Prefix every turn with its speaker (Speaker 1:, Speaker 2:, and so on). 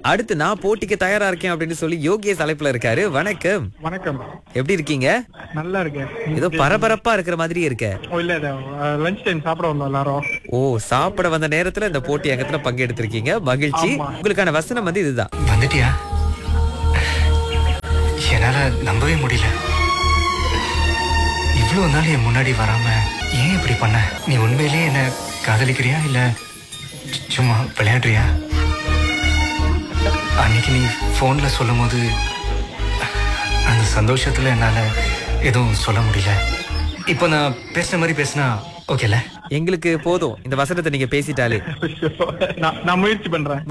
Speaker 1: அடுத்து நான் போட்டிக்கு தயாரா இருக்கேன் அப்படின்னு சொல்லி யோகேஷ் அழைப்புல இருக்காரு வணக்கம்
Speaker 2: வணக்கம்
Speaker 1: எப்படி இருக்கீங்க
Speaker 2: நல்லா இருக்கேன்
Speaker 1: ஏதோ பரபரப்பா இருக்கிற மாதிரி இருக்க
Speaker 2: ஓ இல்ல லஞ்ச் டைம் சாப்பிட வந்தோம் எல்லாரும்
Speaker 1: ஓ சாப்பிட வந்த நேரத்துல இந்த போட்டி அங்கத்துல பங்கெடுத்திருக்கீங்க மகிழ்ச்சி
Speaker 2: ஆமா.
Speaker 1: உங்களுக்கான வசனம் வந்து இதுதான்
Speaker 3: வந்துட்டியா என்னால நம்பவே முடியல இவ்வளவு நாள் என் முன்னாடி வராம ஏன் இப்படி பண்ண நீ உண்மையிலேயே என்ன காதலிக்கிறியா இல்ல சு- சும்மா விளையாடுறியா அன்னைக்கு நீ போன்ல சொல்லும் போது அந்த சந்தோஷத்துல என்னால எதுவும் சொல்ல முடியல இப்போ நான் பேசுன மாதிரி பேசினா ஓகேல
Speaker 1: எங்களுக்கு போதும் இந்த வசனத்தை நீங்க பேசிட்டாலே
Speaker 2: நான் நான் முயற்சி பண்றேன்